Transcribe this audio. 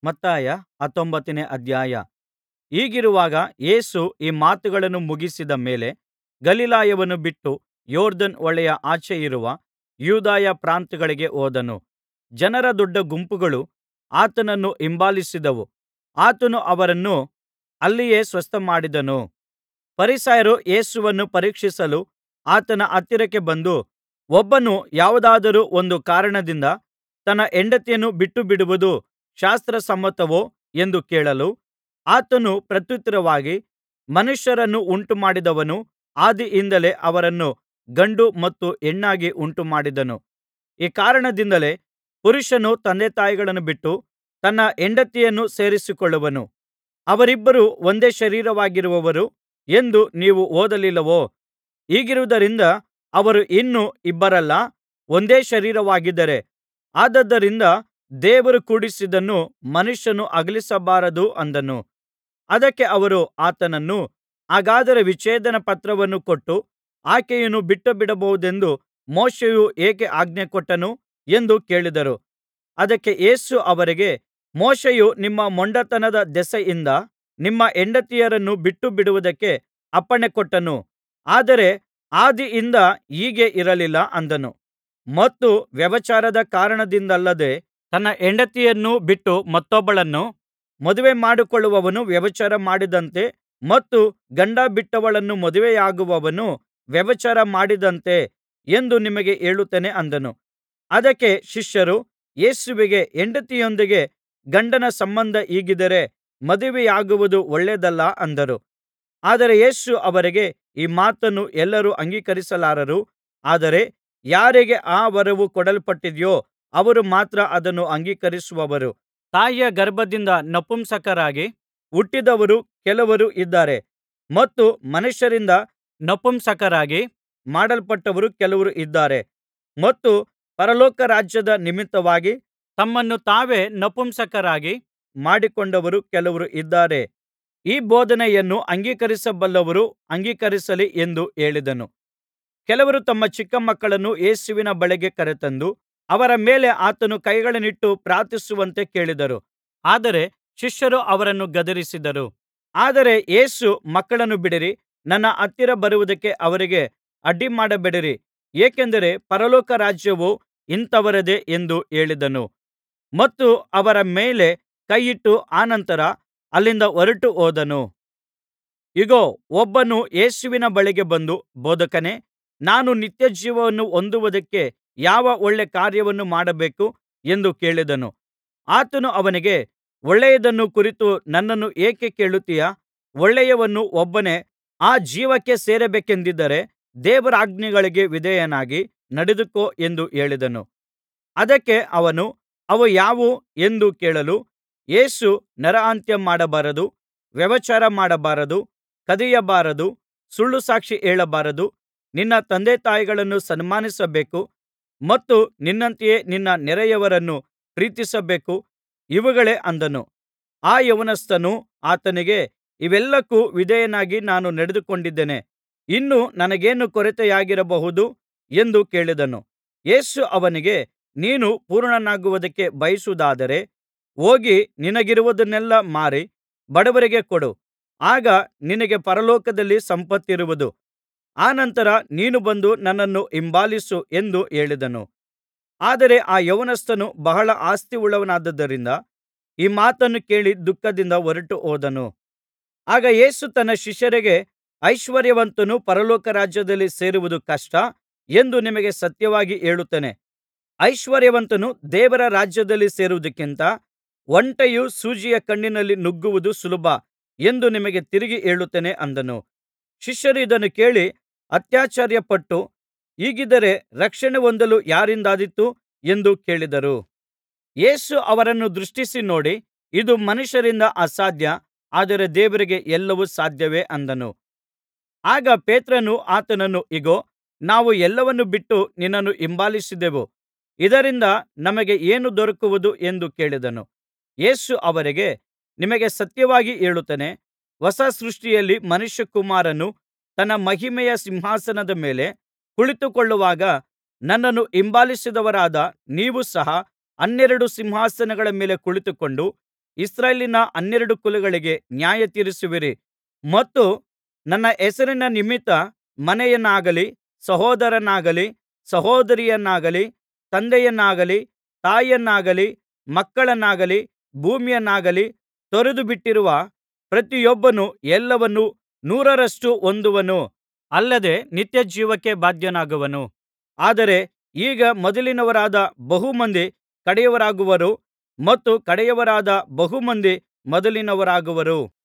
ಮತ್ತಾಯ ಹತ್ತೊಂಬತ್ತನೇ ಅಧ್ಯಾಯ ಹೀಗಿರುವಾಗ ಯೇಸು ಈ ಮಾತುಗಳನ್ನು ಮುಗಿಸಿದ ಮೇಲೆ ಗಲಿಲಾಯವನ್ನು ಬಿಟ್ಟು ಯೊರ್ದನ್ ಹೊಳೆಯ ಆಚೆಯಿರುವ ಯೂದಾಯ ಪ್ರಾಂತ್ಯಗಳಿಗೆ ಹೋದನು ಜನರ ದೊಡ್ಡ ಗುಂಪುಗಳು ಆತನನ್ನು ಹಿಂಬಾಲಿಸಿದವು ಆತನು ಅವರನ್ನು ಅಲ್ಲಿಯೇ ಸ್ವಸ್ಥಮಾಡಿದನು ಫರಿಸಾಯರು ಯೇಸುವನ್ನು ಪರೀಕ್ಷಿಸಲು ಆತನ ಹತ್ತಿರಕ್ಕೆ ಬಂದು ಒಬ್ಬನು ಯಾವುದಾದರೂ ಒಂದು ಕಾರಣದಿಂದ ತನ್ನ ಹೆಂಡತಿಯನ್ನು ಬಿಟ್ಟುಬಿಡುವುದು ಶಾಸ್ತ್ರಸಮ್ಮತವೋ ಎಂದು ಕೇಳಲು ಆತನು ಪ್ರತ್ಯುತ್ತರವಾಗಿ ಮನುಷ್ಯರನ್ನು ಉಂಟುಮಾಡಿದವನು ಆದಿಯಿಂದಲೇ ಅವರನ್ನು ಗಂಡು ಮತ್ತು ಹೆಣ್ಣಾಗಿ ಉಂಟುಮಾಡಿದನು ಈ ಕಾರಣದಿಂದಲೇ ಪುರುಷನು ತಂದೆತಾಯಿಗಳನ್ನು ಬಿಟ್ಟು ತನ್ನ ಹೆಂಡತಿಯನ್ನು ಸೇರಿಕೊಳ್ಳುವನು ಅವರಿಬ್ಬರು ಒಂದೇ ಶರೀರವಾಗಿರುವರು ಎಂದು ನೀವು ಓದಲಿಲ್ಲವೋ ಹೀಗಿರುವುದರಿಂದ ಅವರು ಇನ್ನು ಇಬ್ಬರಲ್ಲ ಒಂದೇ ಶರೀರವಾಗಿದ್ದಾರೆ ಆದುದರಿಂದ ದೇವರು ಕೂಡಿಸಿದ್ದನ್ನು ಮನುಷ್ಯನು ಅಗಲಿಸಬಾರದು ಅಂದನು ಅದಕ್ಕೆ ಅವರು ಆತನನ್ನು ಹಾಗಾದರೆ ವಿಚ್ಛೇದನ ಪತ್ರವನ್ನು ಕೊಟ್ಟು ಆಕೆಯನ್ನು ಬಿಟ್ಟುಬಿಡಬಹುದೆಂದು ಮೋಶೆಯು ಏಕೆ ಆಜ್ಞೆಕೊಟ್ಟನು ಎಂದು ಕೇಳಿದರು ಅದಕ್ಕೆ ಯೇಸು ಅವರಿಗೆ ಮೋಶೆಯು ನಿಮ್ಮ ಮೊಂಡತನದ ದೆಸೆಯಿಂದ ನಿಮ್ಮ ಹೆಂಡತಿಯರನ್ನು ಬಿಟ್ಟುಬಿಡುವುದಕ್ಕೆ ಅಪ್ಪಣೆಕೊಟ್ಟನು ಆದರೆ ಆದಿಯಿಂದ ಹೀಗೆ ಇರಲಿಲ್ಲ ಅಂದನು ಮತ್ತು ವ್ಯಭಿಚಾರದ ಕಾರಣದಿಂದಲ್ಲದೆ ತನ್ನ ಹೆಂಡತಿಯನ್ನು ಬಿಟ್ಟು ಮತ್ತೊಬ್ಬಳನ್ನು ಮದುವೆ ಮಾಡಿಕೊಳ್ಳುವವನು ವ್ಯಭಿಚಾರ ಮಾಡಿದಂತೆ ಮತ್ತು ಗಂಡ ಬಿಟ್ಟವಳನ್ನು ಮದುವೆಯಾಗುವವನು ವ್ಯಭಿಚಾರ ಮಾಡಿದಂತೆ ಎಂದು ನಿಮಗೆ ಹೇಳುತ್ತೇನೆ ಅಂದನು ಅದಕ್ಕೆ ಶಿಷ್ಯರು ಯೇಸುವಿಗೆ ಹೆಂಡತಿಯೊಂದಿಗೆ ಗಂಡನ ಸಂಬಂಧ ಹೀಗಿದ್ದರೆ ಮದುವೆಯಾಗುವುದು ಒಳ್ಳೆಯದಲ್ಲ ಅಂದರು ಆದರೆ ಯೇಸು ಅವರಿಗೆ ಈ ಮಾತನ್ನು ಎಲ್ಲರೂ ಅಂಗೀಕರಿಸಲಾರರು ಆದರೆ ಯಾರಿಗೆ ಆ ವರವು ಕೊಡಲ್ಪಟ್ಟಿದೆಯೋ ಅವರು ಮಾತ್ರ ಅದನ್ನು ಅಂಗೀಕರಿಸುವರು ತಾಯಿಯ ಗರ್ಭದಿಂದ ನಪುಂಸಕರಾಗಿ ಹುಟ್ಟಿದವರು ಕೆಲವರು ಇದ್ದಾರೆ ಮತ್ತು ಮನುಷ್ಯರಿಂದ ನಪುಂಸಕರಾಗಿ ಮಾಡಲ್ಪಟ್ಟವರು ಕೆಲವರು ಇದ್ದಾರೆ ಮತ್ತು ಪರಲೋಕ ರಾಜ್ಯದ ನಿಮಿತ್ತವಾಗಿ ತಮ್ಮನ್ನು ತಾವೇ ನಪುಂಸಕರಾಗಿ ಮಾಡಿಕೊಂಡವರು ಕೆಲವರು ಇದ್ದಾರೆ ಈ ಬೋಧನೆಯನ್ನು ಅಂಗೀಕರಿಸಬಲ್ಲವರು ಅಂಗೀಕರಿಸಲಿ ಎಂದು ಹೇಳಿದನು ಕೆಲವರು ತಮ್ಮ ಚಿಕ್ಕ ಮಕ್ಕಳನ್ನು ಯೇಸುವಿನ ಬಳಿಗೆ ಕರೆತಂದು ಅವರ ಮೇಲೆ ಆತನು ಕೈಗಳನ್ನಿಟ್ಟು ಪ್ರಾರ್ಥಿಸುವಂತೆ ಕೇಳಿದರು ಆದರೆ ಶಿಷ್ಯರು ಅವರನ್ನು ಗದರಿಸಿದರು ಆದರೆ ಯೇಸು ಮಕ್ಕಳನ್ನು ಬಿಡಿರಿ ನನ್ನ ಹತ್ತಿರ ಬರುವುದಕ್ಕೆ ಅವರಿಗೆ ಅಡ್ಡಿಮಾಡಬೇಡಿರಿ ಏಕೆಂದರೆ ಪರಲೋಕ ರಾಜ್ಯವು ಇಂಥವರದೇ ಎಂದು ಹೇಳಿದನು ಮತ್ತು ಅವರ ಮೇಲೆ ಕೈಯಿಟ್ಟು ಅನಂತರ ಅಲ್ಲಿಂದ ಹೊರಟು ಹೋದನು ಇಗೋ ಒಬ್ಬನು ಯೇಸುವಿನ ಬಳಿಗೆ ಬಂದು ಬೋಧಕನೇ ನಾನು ನಿತ್ಯಜೀವವನ್ನು ಹೊಂದುವುದಕ್ಕೆ ಯಾವ ಒಳ್ಳೆ ಕಾರ್ಯವನ್ನು ಮಾಡಬೇಕು ಎಂದು ಕೇಳಿದನು ಆತನು ಅವನಿಗೆ ಒಳ್ಳೆಯದನ್ನು ಕುರಿತು ನನ್ನನ್ನು ಏಕೆ ಕೇಳುತ್ತೀಯಾ ಒಳ್ಳೆಯವನು ಒಬ್ಬನೇ ಆ ಜೀವಕ್ಕೆ ಸೇರಬೇಕೆಂದಿದ್ದರೆ ದೇವರಾಜ್ಞೆಗಳಿಗೆ ವಿಧೇಯನಾಗಿ ನಡೆದುಕೋ ಎಂದು ಹೇಳಿದನು ಅದಕ್ಕೆ ಅವನು ಅವು ಯಾವುವು ಎಂದು ಕೇಳಲು ಯೇಸು ನರಹತ್ಯ ಮಾಡಬಾರದು ವ್ಯಭಿಚಾರ ಮಾಡಬಾರದು ಕದಿಯಬಾರದು ಸುಳ್ಳು ಸಾಕ್ಷಿ ಹೇಳಬಾರದು ನಿನ್ನ ತಂದೆತಾಯಿಗಳನ್ನು ಸನ್ಮಾನಿಸಬೇಕು ಮತ್ತು ನಿನ್ನಂತೆಯೇ ನಿನ್ನ ನೆರೆಯವರನ್ನು ಪ್ರೀತಿಸಬೇಕು ಇವುಗಳೇ ಅಂದನು ಆ ಯೌವನಸ್ಥನು ಆತನಿಗೆ ಇವೆಲ್ಲಕ್ಕೂ ವಿಧೇಯನಾಗಿ ನಾನು ನಡೆದುಕೊಂಡಿದ್ದೇನೆ ಇನ್ನು ನನಗೇನು ಕೊರತೆಯಾಗಿರಬಹುದು ಎಂದು ಕೇಳಿದನು ಯೇಸು ಅವನಿಗೆ ನೀನು ಪೂರ್ಣನಾಗುವುದಕ್ಕೆ ಬಯಸುವುದಾದರೆ ಹೋಗಿ ನಿನಗಿರುವುದನ್ನೆಲ್ಲಾ ಮಾರಿ ಬಡವರಿಗೆ ಕೊಡು ಆಗ ನಿನಗೆ ಪರಲೋಕದಲ್ಲಿ ಸಂಪತ್ತಿರುವುದು ಅನಂತರ ನೀನು ಬಂದು ನನ್ನನ್ನು ಹಿಂಬಾಲಿಸು ಎಂದು ಹೇಳಿದನು ಆದರೆ ಆ ಯೌವನಸ್ಥನು ಬಹಳ ಆಸ್ತಿಯುಳ್ಳವನಾದ್ದರಿಂದ ಈ ಮಾತನ್ನು ಕೇಳಿ ದುಃಖದಿಂದ ಹೊರಟು ಹೋದನು ಆಗ ಯೇಸು ತನ್ನ ಶಿಷ್ಯರಿಗೆ ಐಶ್ವರ್ಯವಂತನು ಪರಲೋಕ ರಾಜ್ಯದಲ್ಲಿ ಸೇರುವುದು ಕಷ್ಟ ಎಂದು ನಿಮಗೆ ಸತ್ಯವಾಗಿ ಹೇಳುತ್ತೇನೆ ಐಶ್ವರ್ಯವಂತನು ದೇವರ ರಾಜ್ಯದಲ್ಲಿ ಸೇರುವುದಕ್ಕಿಂತ ಒಂಟೆಯು ಸೂಜಿಯ ಕಣ್ಣಿನಲ್ಲಿ ನುಗ್ಗುವುದು ಸುಲಭ ಎಂದು ನಿಮಗೆ ತಿರುಗಿ ಹೇಳುತ್ತೇನೆ ಅಂದನು ಶಿಷ್ಯರು ಇದನ್ನು ಕೇಳಿ ಅತ್ಯಾಶ್ಚರ್ಯಪಟ್ಟು ಹೀಗಿದ್ದರೆ ರಕ್ಷಣೆ ಹೊಂದಲು ಯಾರಿಂದಾದೀತು ಎಂದು ಕೇಳಿದರು ಯೇಸು ಅವರನ್ನು ದೃಷ್ಟಿಸಿ ನೋಡಿ ಇದು ಮನುಷ್ಯರಿಂದ ಅಸಾಧ್ಯ ಆದರೆ ದೇವರಿಗೆ ಎಲ್ಲವೂ ಸಾಧ್ಯವೇ ಅಂದನು ಆಗ ಪೇತ್ರನು ಆತನನ್ನು ಇಗೋ ನಾವು ಎಲ್ಲವನ್ನೂ ಬಿಟ್ಟು ನಿನ್ನನ್ನು ಹಿಂಬಾಲಿಸಿದೆವು ಇದರಿಂದ ನಮಗೆ ಏನು ದೊರಕುವುದು ಎಂದು ಕೇಳಿದನು ಯೇಸು ಅವರಿಗೆ ನಿಮಗೆ ಸತ್ಯವಾಗಿ ಹೇಳುತ್ತೇನೆ ಹೊಸ ಸೃಷ್ಟಿಯಲ್ಲಿ ಮನುಷ್ಯಕುಮಾರನು ತನ್ನ ಮಹಿಮೆಯ ಸಿಂಹಾಸನದ ಮೇಲೆ ಕುಳಿತುಕೊಳ್ಳುವಾಗ ನನ್ನನ್ನು ಹಿಂಬಾಲಿಸಿದವರಾದ ನೀವು ಸಹ ಹನ್ನೆರಡು ಸಿಂಹಾಸನಗಳ ಮೇಲೆ ಕುಳಿತುಕೊಂಡು ಇಸ್ರಾಯೇಲಿನ ಹನ್ನೆರಡು ಕುಲಗಳಿಗೆ ನ್ಯಾಯತೀರಿಸುವಿರಿ ಮತ್ತು ನನ್ನ ಹೆಸರಿನ ನಿಮಿತ್ತ ಮನೆಯನ್ನಾಗಲಿ ಸಹೋದರರನ್ನಾಗಲಿ ಸಹೋದರಿಯರನ್ನಾಗಲಿ ತಂದೆಯನ್ನಾಗಲಿ ತಾಯಿಯನ್ನಾಗಲಿ ಮಕ್ಕಳನ್ನಾಗಲಿ ಭೂಮಿಯನ್ನಾಗಲಿ ತೊರೆದುಬಿಟ್ಟಿರುವ ಪ್ರತಿಯೊಬ್ಬನು ಎಲ್ಲವನ್ನೂ ನೂರರಷ್ಟು ಹೊಂದುವನು ಅಲ್ಲದೆ ನಿತ್ಯಜೀವಕ್ಕೆ ಬಾಧ್ಯನಾಗುವನು ಆದರೆ ಈಗ ಮೊದಲಿನವರಾದ ಬಹು ಮಂದಿ ಕಡೆಯವರಾಗುವರು ಮತ್ತು ಕಡೆಯವರಾದ ಬಹು ಮಂದಿ ಮೊದಲಿನವರಾಗುವರು